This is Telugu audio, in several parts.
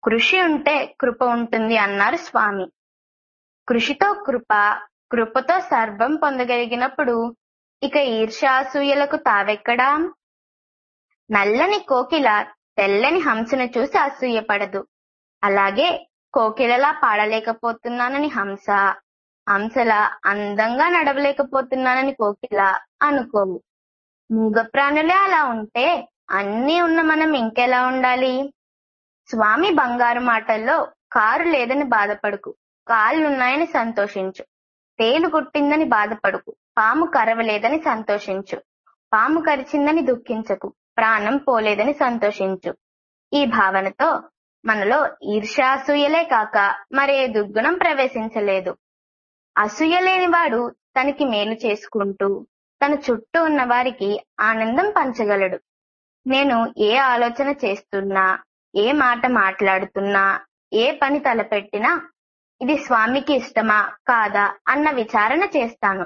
కృషి ఉంటే కృప ఉంటుంది అన్నారు స్వామి కృషితో కృప కృపతో సర్వం పొందగలిగినప్పుడు ఇక ఈర్ష్యాసూయలకు తావెక్కడా నల్లని కోకిల తెల్లని హంసను చూసి అసూయపడదు అలాగే కోకిలలా పాడలేకపోతున్నానని హంస హంసలా అందంగా నడవలేకపోతున్నానని కోకిల అనుకోవు మూగ ప్రాణులే అలా ఉంటే అన్నీ ఉన్న మనం ఇంకెలా ఉండాలి స్వామి బంగారు మాటల్లో కారు లేదని బాధపడుకు కాళ్ళున్నాయని సంతోషించు తేలు కుట్టిందని బాధపడుకు పాము కరవలేదని సంతోషించు పాము కరిచిందని దుఃఖించకు ప్రాణం పోలేదని సంతోషించు ఈ భావనతో మనలో ఈర్ష్యాసూయలే కాక మరే దుర్గుణం ప్రవేశించలేదు అసూయ లేనివాడు తనకి మేలు చేసుకుంటూ తన చుట్టూ ఉన్న వారికి ఆనందం పంచగలడు నేను ఏ ఆలోచన చేస్తున్నా ఏ మాట మాట్లాడుతున్నా ఏ పని తలపెట్టినా ఇది స్వామికి ఇష్టమా కాదా అన్న విచారణ చేస్తాను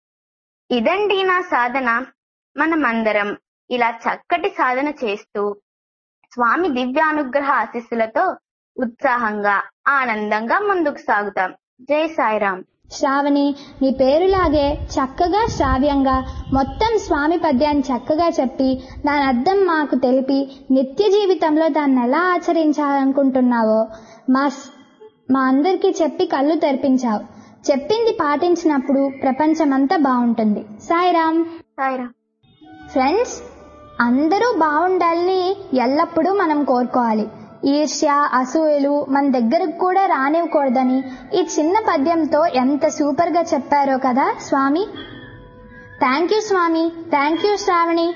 ఇదండి నా సాధన మనమందరం ఇలా చక్కటి సాధన చేస్తూ స్వామి దివ్యానుగ్రహ ఆశీస్సులతో ఉత్సాహంగా ఆనందంగా ముందుకు సాగుతాం జై సాయిరాం శ్రావణి నీ పేరులాగే చక్కగా శ్రావ్యంగా మొత్తం స్వామి పద్యాన్ని చక్కగా చెప్పి దాని అర్థం మాకు తెలిపి నిత్య జీవితంలో దాన్ని ఎలా ఆచరించాలనుకుంటున్నావో మా స్- మా అందరికీ చెప్పి కళ్ళు తెరిపించావు చెప్పింది పాటించినప్పుడు ప్రపంచమంతా బాగుంటుంది సాయిరామ్ సాయిరాం ఫ్రెండ్స్ అందరూ బాగుండాలని ఎల్లప్పుడూ మనం కోరుకోవాలి ఈర్ష్య అసూయలు మన దగ్గరకు కూడా రానివ్వకూడదని ఈ చిన్న పద్యంతో ఎంత సూపర్గా చెప్పారో కదా స్వామి థ్యాంక్ యూ స్వామి థ్యాంక్ యూ శ్రావణి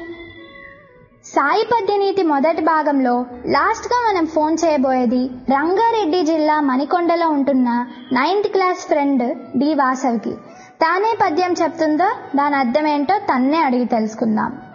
సాయి పద్యనీతి మొదటి భాగంలో లాస్ట్ గా మనం ఫోన్ చేయబోయేది రంగారెడ్డి జిల్లా మణికొండలో ఉంటున్న నైన్త్ క్లాస్ ఫ్రెండ్ డి వాసవికి తానే పద్యం చెప్తుందో దాని అర్థం ఏంటో తన్నే అడిగి తెలుసుకుందాం